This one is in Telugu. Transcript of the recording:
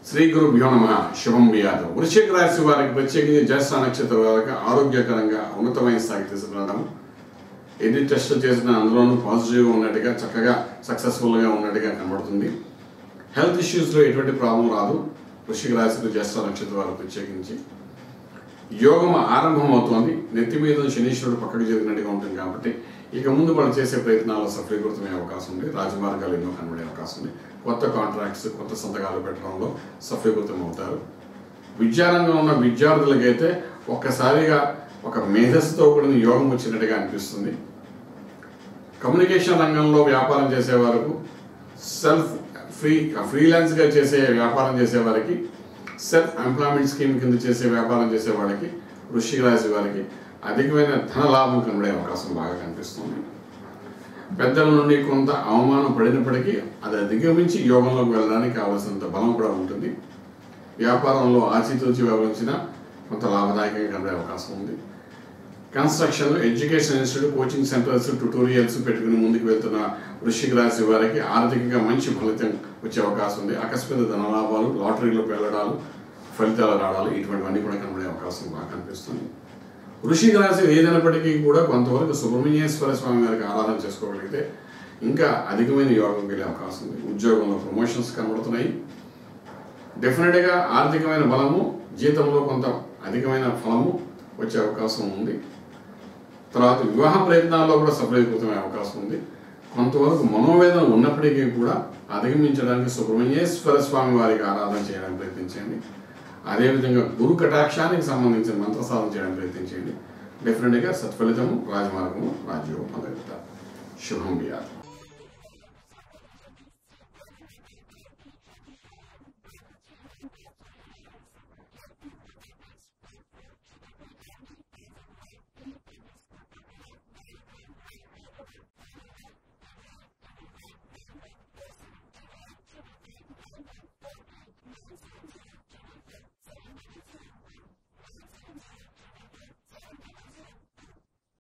శ్రీ గురుభ్యో నమ శుభం వ్యాధం వృశ్చిక రాశి వారికి ప్రత్యేకించి జ్యేష్ఠ నక్షత్ర వారికి ఆరోగ్యకరంగా ఉన్నతమైన స్థాయికి తీసుకురావడం ఎన్ని టెస్టులు చేసినా అందులోనూ పాజిటివ్గా ఉన్నట్టుగా చక్కగా సక్సెస్ఫుల్గా ఉన్నట్టుగా కనబడుతుంది హెల్త్ ఇష్యూస్లో ఎటువంటి ప్రాబ్లం రాదు వృశ్చిక రాశిలో జ్యేష్ఠ నక్షత్ర వారు ప్రత్యేకించి యోగం ఆరంభం అవుతోంది నెత్తి మీద శనీశ్వరుడు పక్కకు జరిగినట్టుగా ఉంటుంది కాబట్టి ఇక ముందు వాళ్ళు చేసే ప్రయత్నాలు సఫలీకృతమయ్యే అవకాశం ఉంది రాజమార్గాలు ఎన్నో కనబడే అవకాశం ఉంది కొత్త కాంట్రాక్ట్స్ కొత్త సంతకాలు పెట్టడంలో సఫలీకృతం అవుతారు విద్యారంగంలో ఉన్న విద్యార్థులకైతే ఒక్కసారిగా ఒక మేధస్సుతో కూడిన యోగం వచ్చినట్టుగా అనిపిస్తుంది కమ్యూనికేషన్ రంగంలో వ్యాపారం చేసే వరకు సెల్ఫ్ ఫ్రీ ఫ్రీలాన్స్గా చేసే వ్యాపారం చేసే వారికి సెల్ఫ్ ఎంప్లాయ్మెంట్ స్కీమ్ కింద చేసే వ్యాపారం చేసే వాళ్ళకి వృశ్చిక రాశి వారికి అధికమైన ధన లాభం కనబడే అవకాశం బాగా కనిపిస్తుంది పెద్దల నుండి కొంత అవమానం పడినప్పటికీ అది అధిగమించి యోగంలోకి వెళ్ళడానికి కావాల్సినంత బలం కూడా ఉంటుంది వ్యాపారంలో ఆచితూచి వ్యవహరించిన కొంత లాభదాయకంగా కనబడే అవకాశం ఉంది construction education institute coaching centres tutorials పెట్టుకుని ముందుకు వెళ్తున్న వృశ్చిక రాశి వారికి ఆర్థికంగా మంచి ఫలితం వచ్చే అవకాశం ఉంది అకస్మాత్ ధనలాభాలు లాటరీలో వెళ్ళడాలు ఫలితాలు రావడాలు ఇటువంటివన్నీ కూడా కనబడే అవకాశం బాగా కనిపిస్తుంది వృషిక రాశి ఏదైనప్పటికీ కూడా కొంతవరకు సుబ్రహ్మణ్యేశ్వర స్వామి వారికి ఆరాధన చేసుకోగలిగితే ఇంకా అధికమైన యోగం వెళ్ళే అవకాశం ఉంది ఉద్యోగంలో ప్రమోషన్స్ కనబడుతున్నాయి డెఫినెట్గా ఆర్థికమైన బలము జీతంలో కొంత అధికమైన ఫలము వచ్చే అవకాశం ఉంది తర్వాత వివాహ ప్రయత్నాల్లో కూడా సఫలీకృతమయ్యే అవకాశం ఉంది కొంతవరకు మనోవేదన ఉన్నప్పటికీ కూడా అధిగమించడానికి సుబ్రహ్మణ్యేశ్వర స్వామి వారికి ఆరాధన చేయడానికి ప్రయత్నించండి అదేవిధంగా గురు కటాక్షానికి సంబంధించిన మంత్ర సాధన చేయడానికి ప్రయత్నించండి డెఫినెట్గా సత్ఫలితము రాజమార్గము రాజ్యోగం పొందగలుగుతారు శుభం వ్యాధి